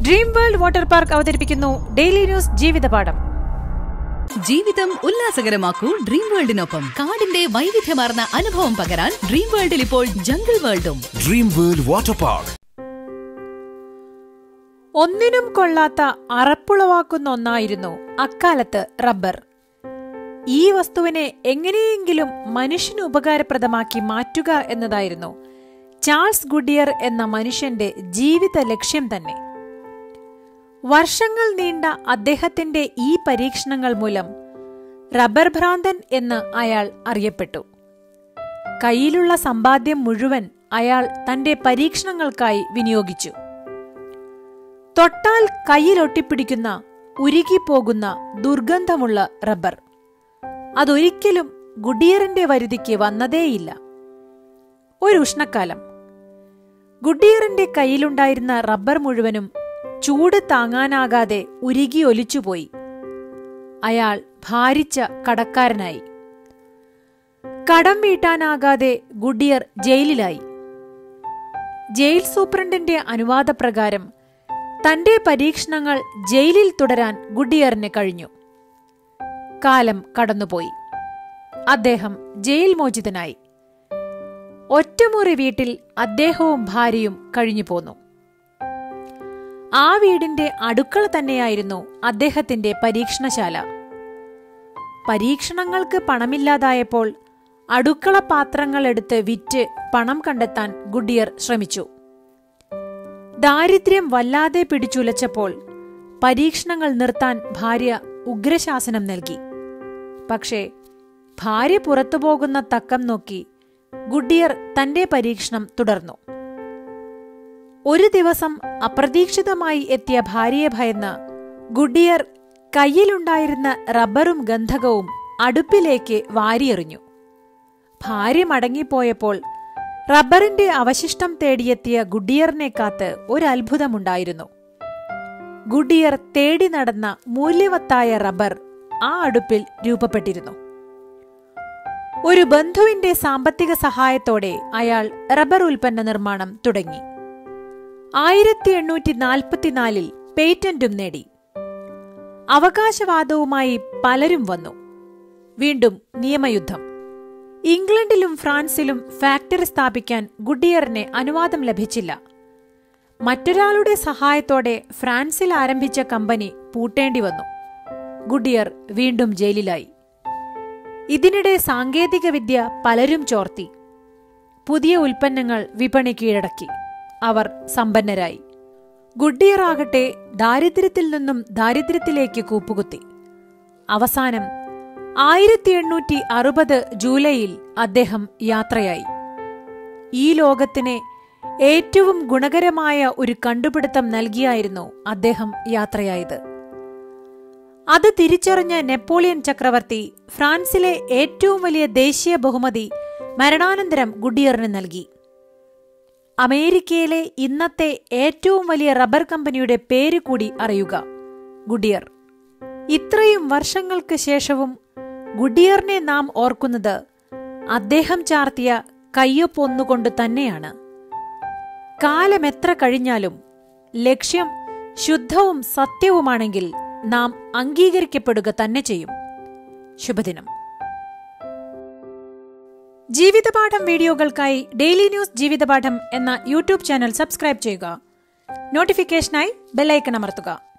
dream world water park അവതരിപ്പിക്കുന്നു daily news ജീവിതപാഠം ജീവിതം ഉല്ലാസകരമാക്കൂ ഡ്രീം വേൾഡിനൊപ്പം കാടിന്റെ വൈവിധ്യമാർന്ന അനുഭവം പകരാൻ ഡ്രീം വേൾഡിൽ ഇപ്പോൾ ജംഗിൾ വേൾഡും ഡ്രീം വേൾഡ് വാട്ടർ പാർക്ക് ഒന്നിനും കൊള്ളാത്ത അറപ്പുളവാക്കുന്ന ഒന്നായിരുന്നു അക്കാലത്ത് റബ്ബർ ഈ വസ്തുവിനെ എങ്ങനെയെങ്കിലും മനുഷ്യന് ഉപകാരപ്രദമാക്കി മാറ്റുക എന്നതായിരുന്നു ചാൾസ് ഗുഡിയർ എന്ന മനുഷ്യന്റെ ജീവിത ലക്ഷ്യം തന്നെ വർഷങ്ങൾ നീണ്ട അദ്ദേഹത്തിന്റെ ഈ പരീക്ഷണങ്ങൾ മൂലം റബ്ബർ ഭ്രാന്തൻ എന്ന് അയാൾ അറിയപ്പെട്ടു കയ്യിലുള്ള സമ്പാദ്യം മുഴുവൻ അയാൾ തന്റെ പരീക്ഷണങ്ങൾക്കായി വിനിയോഗിച്ചു തൊട്ടാൽ കയ്യിലൊട്ടിപ്പിടിക്കുന്ന ഉരുകിപ്പോകുന്ന ദുർഗന്ധമുള്ള റബ്ബർ അതൊരിക്കലും ഗുഡിയറിന്റെ വരുതിക്ക് വന്നതേയില്ല ഒരു ഉഷ്ണക്കാലം ഗുഡിയറിന്റെ കയ്യിലുണ്ടായിരുന്ന റബ്ബർ മുഴുവനും ചൂട് താങ്ങാനാകാതെ ഉരുകി ഒലിച്ചുപോയി അയാൾ ഭാരിച്ച കടക്കാരനായി കടം വീട്ടാനാകാതെ ഗുഡിയർ ജയിലിലായി ജയിൽ സൂപ്രണ്ടിന്റെ അനുവാദപ്രകാരം തന്റെ പരീക്ഷണങ്ങൾ ജയിലിൽ തുടരാൻ ഗുഡിയറിന് കഴിഞ്ഞു കാലം കടന്നുപോയി അദ്ദേഹം ജയിൽ മോചിതനായി ഒറ്റമുറി വീട്ടിൽ അദ്ദേഹവും ഭാര്യയും കഴിഞ്ഞു പോന്നു ആ വീടിന്റെ അടുക്കള തന്നെയായിരുന്നു അദ്ദേഹത്തിന്റെ പരീക്ഷണശാല പരീക്ഷണങ്ങൾക്ക് പണമില്ലാതായപ്പോൾ അടുക്കള പാത്രങ്ങൾ എടുത്ത് വിറ്റ് പണം കണ്ടെത്താൻ ഗുഡിയർ ശ്രമിച്ചു ദാരിദ്ര്യം വല്ലാതെ പിടിച്ചുലച്ചപ്പോൾ പരീക്ഷണങ്ങൾ നിർത്താൻ ഭാര്യ ഉഗ്രശാസനം നൽകി പക്ഷേ ഭാര്യ പുറത്തുപോകുന്ന തക്കം നോക്കി ഗുഡിയർ തന്റെ പരീക്ഷണം തുടർന്നു ഒരു ദിവസം അപ്രതീക്ഷിതമായി എത്തിയ ഭാര്യയെ ഭയന്ന് ഗുഡിയർ കയ്യിലുണ്ടായിരുന്ന റബ്ബറും ഗന്ധകവും അടുപ്പിലേക്ക് വാരിയെറിഞ്ഞു ഭാര്യ മടങ്ങിപ്പോയപ്പോൾ റബ്ബറിന്റെ അവശിഷ്ടം തേടിയെത്തിയ ഗുഡിയറിനെ കാത്ത് ഒരു അത്ഭുതമുണ്ടായിരുന്നു ഗുഡിയർ തേടി നടന്ന മൂല്യവത്തായ റബ്ബർ ആ അടുപ്പിൽ രൂപപ്പെട്ടിരുന്നു ഒരു ബന്ധുവിന്റെ സാമ്പത്തിക സഹായത്തോടെ അയാൾ റബ്ബർ ഉൽപ്പന്ന നിർമ്മാണം തുടങ്ങി ആയിരത്തി എണ്ണൂറ്റി നാൽപ്പത്തിനാലിൽ പേറ്റന്റും നേടി അവകാശവാദവുമായി പലരും വന്നു വീണ്ടും നിയമയുദ്ധം ഇംഗ്ലണ്ടിലും ഫ്രാൻസിലും ഫാക്ടറി സ്ഥാപിക്കാൻ ഗുഡിയറിന് അനുവാദം ലഭിച്ചില്ല മറ്റൊരാളുടെ സഹായത്തോടെ ഫ്രാൻസിൽ ആരംഭിച്ച കമ്പനി പൂട്ടേണ്ടി വന്നു ഗുഡിയർ വീണ്ടും ജയിലിലായി ഇതിനിടെ സാങ്കേതികവിദ്യ പലരും ചോർത്തി പുതിയ ഉൽപ്പന്നങ്ങൾ വിപണി കീഴടക്കി അവർ സമ്പന്നരായി ഗുഡിയർ ആകട്ടെ ദാരിദ്ര്യത്തിൽ നിന്നും ദാരിദ്ര്യത്തിലേക്ക് കൂപ്പുകുത്തി അവസാനം ആയിരത്തി എണ്ണൂറ്റി അറുപത് ജൂലൈയിൽ അദ്ദേഹം യാത്രയായി ഈ ലോകത്തിന് ഏറ്റവും ഗുണകരമായ ഒരു കണ്ടുപിടുത്തം നൽകിയായിരുന്നു അദ്ദേഹം യാത്രയായത് അത് തിരിച്ചറിഞ്ഞ നെപ്പോളിയൻ ചക്രവർത്തി ഫ്രാൻസിലെ ഏറ്റവും വലിയ ദേശീയ ബഹുമതി മരണാനന്തരം ഗുഡിയറിന് നൽകി അമേരിക്കയിലെ ഇന്നത്തെ ഏറ്റവും വലിയ റബ്ബർ കമ്പനിയുടെ പേര് കൂടി അറിയുക ഗുഡിയർ ഇത്രയും വർഷങ്ങൾക്ക് ശേഷവും ഗുഡിയറിനെ നാം ഓർക്കുന്നത് അദ്ദേഹം ചാർത്തിയ കയ്യൊപ്പൊന്നുകൊണ്ട് തന്നെയാണ് കാലം എത്ര കഴിഞ്ഞാലും ലക്ഷ്യം ശുദ്ധവും സത്യവുമാണെങ്കിൽ നാം അംഗീകരിക്കപ്പെടുക തന്നെ ചെയ്യും ശുഭദിനം ജീവിതപാഠം വീഡിയോകൾക്കായി ഡെയിലി ന്യൂസ് ജീവിതപാഠം എന്ന യൂട്യൂബ് ചാനൽ സബ്സ്ക്രൈബ് ചെയ്യുക നോട്ടിഫിക്കേഷനായി ബെല്ലൈക്കൺ അമർത്തുക